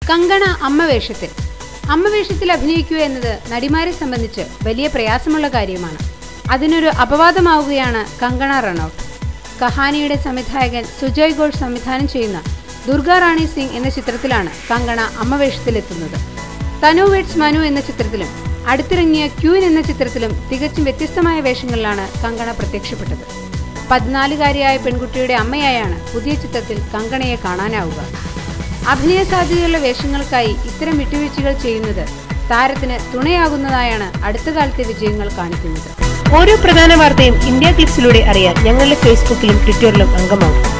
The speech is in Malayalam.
കങ്കണ അമ്മ വേഷത്തിൽ അമ്മ വേഷത്തിൽ അഭിനയിക്കുക എന്നത് നടിമാരെ സംബന്ധിച്ച് വലിയ പ്രയാസമുള്ള കാര്യമാണ് അതിനൊരു അപവാദമാവുകയാണ് കങ്കണ റണൌട്ട് കഹാനിയുടെ സംവിധായകൻ സുജയ് ഘോഷ് സംവിധാനം ചെയ്യുന്ന ദുർഗ റാണി സിംഗ് എന്ന ചിത്രത്തിലാണ് കങ്കണ അമ്മ വേഷത്തിലെത്തുന്നത് തനു വെഡ്സ് മനു എന്ന ചിത്രത്തിലും അടുത്തിറങ്ങിയ ക്യൂൻ എന്ന ചിത്രത്തിലും തികച്ചും വ്യത്യസ്തമായ വേഷങ്ങളിലാണ് കങ്കണ പ്രത്യക്ഷപ്പെട്ടത് പതിനാലുകാരിയായ പെൺകുട്ടിയുടെ അമ്മയായാണ് പുതിയ ചിത്രത്തിൽ കങ്കണയെ കാണാനാവുക അഭിനയ സാധ്യതയുള്ള വേഷങ്ങൾക്കായി ഇത്തരം വിട്ടുവീഴ്ചകൾ ചെയ്യുന്നത് താരത്തിന് തുണയാകുന്നതായാണ് അടുത്ത കാലത്തെ വിജയങ്ങൾ കാണിക്കുന്നത് ഓരോ പ്രധാന വാർത്തയും ഇന്ത്യ ക്ലിപ്സിലൂടെ അറിയാൻ ഞങ്ങളുടെ ഫേസ്ബുക്കിലും ട്വിറ്ററിലും അംഗമാകും